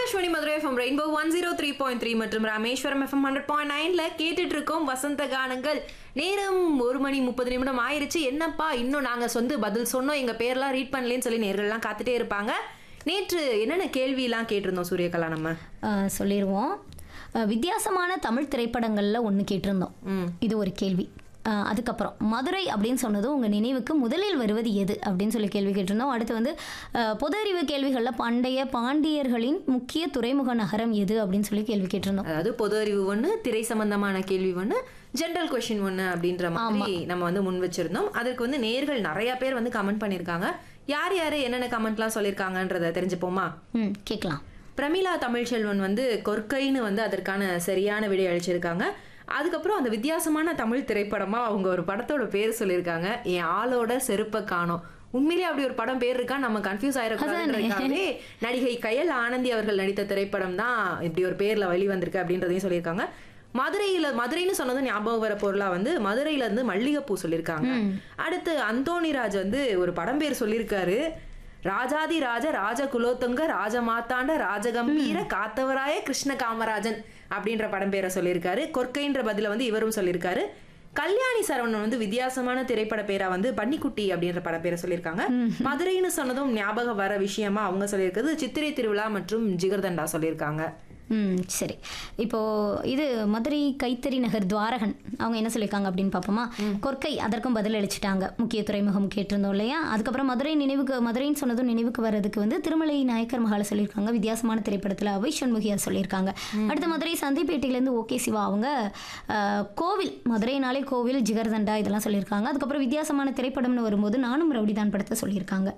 Akashvani Madurai FM rainbow one zero three point three மற்றும் Rameswaram FM hundred point நைன்ல கேட்டுட்டு இருக்கோம் வசந்த கானங்கள் நேரம் ஒரு மணி முப்பது நிமிடம் ஆயிருச்சு என்னப்பா இன்னும் நாங்க சொந்த பதில் சொன்னோம் எங்க பேர்லாம் ரீட் பண்ணலேன்னு சொல்லி நேர்கள்லாம் காத்துட்டே இருப்பாங்க நேற்று என்னென்ன கேள்வியெல்லாம் கேட்டிருந்தோம் சூரியகலா நம்ம ஆஹ் சொல்லிடுவோம் ஆஹ் வித்தியாசமான தமிழ் திரைப்படங்களில் ஒன்று கேட்டிருந்தோம் ம் இது ஒரு கேள்வி ஆஹ் அதுக்கப்புறம் மதுரை அப்படின்னு சொன்னதும் உங்கள் நினைவுக்கு முதலில் வருவது எது அப்படின்னு சொல்லி கேள்வி கேட்டிருந்தோம் அடுத்து வந்து ஆஹ் பொது அறிவு கேள்விகளில் பண்டைய பாண்டியர்களின் முக்கிய துறைமுக நகரம் எது அப்படின்னு சொல்லி கேள்வி கேட்டிருந்தோம் அதாவது பொது அறிவு ஒன்று திரை சம்பந்தமான கேள்வி ஒன்று ஜென்ரல் கொஷின் ஒன்று அப்படின்ற மாதிரி நம்ம வந்து முன் வச்சிருந்தோம் அதற்கு வந்து நேர்கள் நிறைய பேர் வந்து கமெண்ட் பண்ணியிருக்காங்க யார் யார் என்னென்ன கமெண்ட்லாம் சொல்லியிருக்காங்கன்றத தெரிஞ்சுப்போமா ம் கேட்கலாம் பிரமிளா தமிழ்ச்செல்வன் வந்து கொற்கைன்னு வந்து அதற்கான சரியான விடை அளிச்சிருக்காங்க அதுக்கப்புறம் அந்த வித்தியாசமான தமிழ் திரைப்படமா அவங்க ஒரு படத்தோட பேர் சொல்லியிருக்காங்க என் ஆளோட செருப்ப காணோம் உண்மையிலேயே அப்படி ஒரு படம் பேர் இருக்கா நம்ம கன்ஃபியூஸ் ஆயிடக்கூடாதுன்றதுக்காகவே நடிகை கயல் ஆனந்தி அவர்கள் நடித்த திரைப்படம் தான் இப்படி ஒரு பேர்ல வெளிவந்திருக்கு அப்படின்றதையும் சொல்லியிருக்காங்க மதுரையில மதுரைன்னு சொன்னதும் ஞாபகம் வர பொருளா வந்து மதுரையில இருந்து மல்லிகைப்பூ சொல்லியிருக்காங்க அடுத்து அந்தோணிராஜ் வந்து ஒரு படம் பேர் சொல்லியிருக்காரு ராஜாதி ராஜ ராஜ குலோத்துங்க ராஜமாத்தாண்ட ராஜகம்பீர காத்தவராய கிருஷ்ண காமராஜன் அப்படின்ற படம் பேரை சொல்லியிருக்காரு கொற்கைன்ற பதில வந்து இவரும் சொல்லியிருக்காரு கல்யாணி சரவணன் வந்து வித்தியாசமான திரைப்பட பேரா வந்து பன்னிக்குட்டி அப்படின்ற பட பேரை சொல்லியிருக்காங்க மதுரைன்னு சொன்னதும் ஞாபகம் வர விஷயமா அவங்க சொல்லியிருக்கிறது சித்திரை திருவிழா மற்றும் ஜிகர்தண்டா சொல்லியிருக்காங்க ம் சரி இப்போ இது மதுரை கைத்தறி நகர் துவாரகன் அவங்க என்ன சொல்லியிருக்காங்க அப்படின்னு பார்ப்போமா கொற்கை அதற்கும் பதில் அளிச்சிட்டாங்க முக்கிய துறைமுகம் கேட்டிருந்தோம் இல்லையா அதுக்கப்புறம் மதுரை நினைவுக்கு மதுரைன்னு சொன்னதும் நினைவுக்கு வர்றதுக்கு வந்து திருமலை நாயக்கர் மகால சொல்லியிருக்காங்க வித்தியாசமான திரைப்படத்தில் அவை சண்முகியா சொல்லியிருக்காங்க அடுத்து மதுரை சந்தைப்பேட்டையிலேருந்து ஓகே சிவா அவங்க அஹ், கோவில் மதுரைனாலே கோவில் ஜிகர்தண்டா இதெல்லாம் சொல்லியிருக்காங்க அதுக்கப்புறம் வித்தியாசமான திரைப்படம்னு வரும்போது நானும் ரவுடிதான் படத்தை சொல்லியிருக்காங்க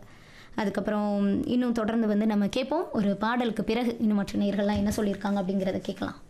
அதுக்கப்புறம் இன்னும் தொடர்ந்து வந்து நம்ம கேட்போம் ஒரு பாடலுக்கு பிறகு இன்னும் மற்ற நேயர்கள்லாம் என்ன சொல்லியிருக்காங்க அப்படிங்கிறத கேட்கலாம்